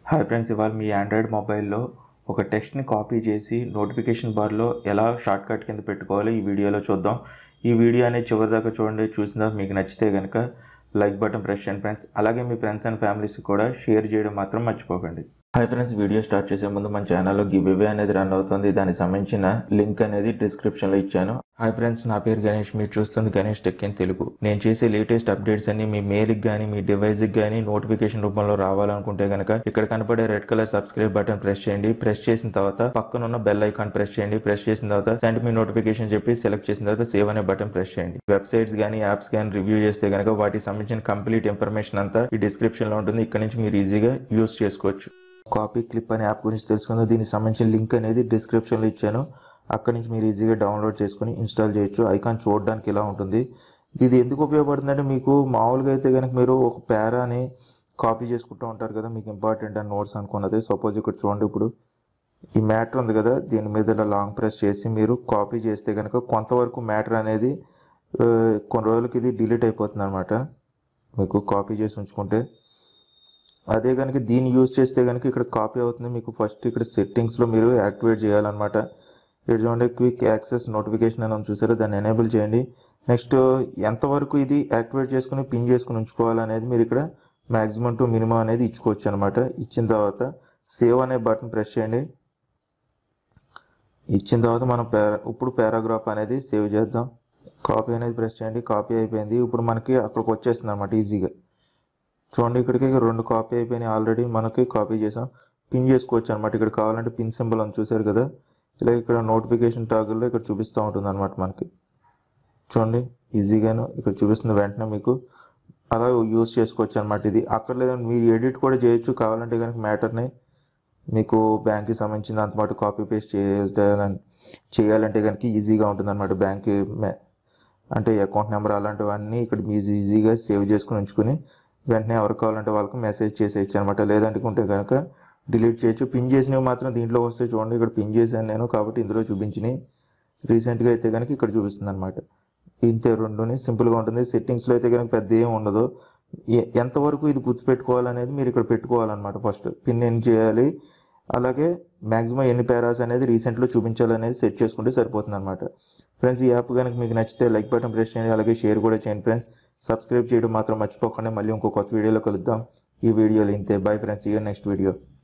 hi friends ఇవాళ మీ Android మొబైల్లో ఒక టెక్స్ట్ని కాపీ చేసి నోటిఫికేషన్ బార్లో ఎలా షార్ట్ కట్ కింద పెట్టుకోవాలో ఈ వీడియోలో చూద్దాం ఈ వీడియో అనేది చివరి దాకా చూడండి చూసిన మీకు నచ్చితే కనుక లైక్ బటన్ ప్రెస్ చేయండి ఫ్రెండ్స్ అలాగే మీ ఫ్రెండ్స్ అండ్ ఫ్యామిలీస్ కూడా షేర్ చేయడం మాత్రం మర్చిపోకండి హాయ్ ఫ్రెండ్స్ వీడియో స్టార్ట్ చేసే ముందు మన ఛానల్లో గివ్ అవే అనేది రన్ అవుతుంది దానికి సంబంధించిన లింక్ అనేది డిస్క్రిప్షన్లో ఇచ్చాను హాయ్ ఫ్రెండ్స్ నా పేరు గణేష్ మీరు చూస్తుంది గణేష్ టెక్ ఇన్ తెలుగు నేను చేసే లేటెస్ట్ అప్డేట్స్ అన్ని మీ మెయిల్కి కానీ మీ డివైస్కి కానీ నోటిఫికేషన్ రూపంలో రావాలనుకుంటే కనుక ఇక్కడ కనపడే red colour subscribe button press చేయండి ప్రెస్ చేసిన తర్వాత పక్కన ఉన్న బెల్ ఐకాన్ ప్రెస్ చేయండి ప్రెస్ చేసిన తర్వాత సెండ్ మీ నోటిఫికేషన్ చెప్పి సెలెక్ట్ చేసిన తర్వాత సేవ్ అనే బటన్ ప్రెస్ చేయండి వెబ్సైట్స్ కానీ యాప్స్ కానీ రివ్యూ చేస్తే కనుక వాటికి సంబంధించిన కంప్లీట్ ఇన్ఫర్మేషన్ అంతా ఈ డిస్క్రిప్షన్ లో ఉంటుంది ఇక్కడ నుంచి మీరు ఈజీగా యూస్ చేసుకోవచ్చు కాపీ క్లిప్ అనే యాప్ గురించి తెలుసుకుందాం దీనికి సంబంధించిన లింక్ అనేది డిస్క్రిప్షన్లో ఇచ్చాను అక్కడ నుంచి మీరు ఈజీగా డౌన్లోడ్ చేసుకుని ఇన్స్టాల్ చేయొచ్చు ఐకాన్ చూడడానికి ఇలా ఉంటుంది ఇది ఎందుకు ఉపయోగపడుతుందంటే మీకు మామూలుగా అయితే కనుక మీరు ఒక పేరాని కాపీ చేసుకుంటూ ఉంటారు కదా మీకు ఇంపార్టెంట్ అని నోట్స్ అనుకున్నది సపోజ్ ఇక్కడ చూడండి ఇప్పుడు ఈ మ్యాటర్ ఉంది కదా దీని మీద ఇలా లాంగ్ ప్రెస్ చేసి మీరు కాపీ చేస్తే కనుక కొంతవరకు మ్యాటర్ అనేది ఆ, కొన్ని రోజులకి ఇది డిలీట్ అయిపోతుంది అనమాట మీకు కాపీ చేసి ఉంచుకుంటే అదే కనుక దీన్ని యూజ్ చేస్తే కనుక ఇక్కడ కాపీ అవుతుంది మీకు ఫస్ట్ ఇక్కడ సెట్టింగ్స్లో మీరు యాక్టివేట్ చేయాలన్నమాట ఇక్కడ చూడండి క్విక్ యాక్సెస్ నోటిఫికేషన్ అని ఉంది చూసారో దాన్ని ఎనేబుల్ చేయండి నెక్స్ట్ ఎంతవరకు ఇది యాక్టివేట్ చేసుకుని పిన్ చేసుకుని ఉంచుకోవాలనేది మీరు ఇక్కడ మ్యాక్సిమం టు మినిమం అనేది ఇచ్చుకోవచ్చు అనమాట ఇచ్చిన తర్వాత సేవ్ అనే బటన్ ప్రెస్ చేయండి ఇచ్చిన తర్వాత మనం పారా ఇప్పుడు పారాగ్రాఫ్ అనేది సేవ్ చేద్దాం కాపీ అనేది ప్రెస్ చేయండి కాపీ అయిపోయింది ఇప్పుడు మనకి అక్కడికి వచ్చేస్తుంది అనమాట ఈజీగా చూడండి ఇక్కడికి రెండు కాపీ అయిపోయినాయి ఆల్రెడీ మనకి కాపీ చేసాం పిన్ చేసుకోవచ్చు అనమాట ఇక్కడ కావాలంటే పిన్ సింబల్ అని చూసారు కదా ఇలా ఇక్కడ నోటిఫికేషన్ టాగుల్లో ఇక్కడ చూపిస్తూ ఉంటుంది అనమాట మనకి చూడండి ఈజీగాను ఇక్కడ చూపిస్తుంది వెంటనే మీకు అలా యూస్ చేసుకోవచ్చు అనమాట ఇది అక్కర్లేదంటే మీరు ఎడిట్ కూడా చేయొచ్చు కావాలంటే కనుక మ్యాటర్ని మీకు బ్యాంక్కి సంబంధించిన అంత మాట కాపీ పేస్ట్ చేయాలని చేయాలంటే కనుక ఈజీగా ఉంటుంది అనమాట బ్యాంక్ అంటే అకౌంట్ నెంబర్ అలాంటివన్నీ ఇక్కడ మీరు ఈజీగా సేవ్ చేసుకుని ఉంచుకుని వెంటనే ఎవరికి కావాలంటే వాళ్ళకి మెసేజ్ చేసేయచ్చు అనమాట లేదంటే ఉంటే కనుక డిలీట్ చేయొచ్చు పిన్ చేసినవి మాత్రం దీంట్లో వస్తే చూడండి ఇక్కడ పిన్ చేశాను నేను కాబట్టి ఇందులో చూపించినాయి రీసెంట్గా అయితే కనుక ఇక్కడ చూపిస్తుంది అనమాట ఇంతే రెండుని సింపుల్గా ఉంటుంది సెట్టింగ్స్లో అయితే కనుక పెద్ద ఏం ఉండదు ఎ- ఎంతవరకు ఇది గుర్తుపెట్టుకోవాలనేది మీరు ఇక్కడ పెట్టుకోవాలన్నమాట ఫస్ట్ పిన్ ఎన్ని చేయాలి అలాగే మ్యాక్సిమం ఎన్ని పేరాస్ అనేది రీసెంట్లో చూపించాలనేది సెట్ చేసుకుంటే సరిపోతుంది అనమాట ఫ్రెండ్స్ ఈ యాప్ కనుక మీకు నచ్చితే లైక్ బటన్ ప్రెస్ చేయండి అలాగే షేర్ కూడా చేయండి ఫ్రెండ్స్ సబ్స్క్రైబ్ చేయడం మాత్రం మర్చిపోకుండా మళ్ళీ ఇంకో కొత్త వీడియోలో కలుద్దాం ఈ వీడియోలో ఇంతే బై ఫ్రెండ్స్ ఇయర్ నెక్స్ట్ వీడియో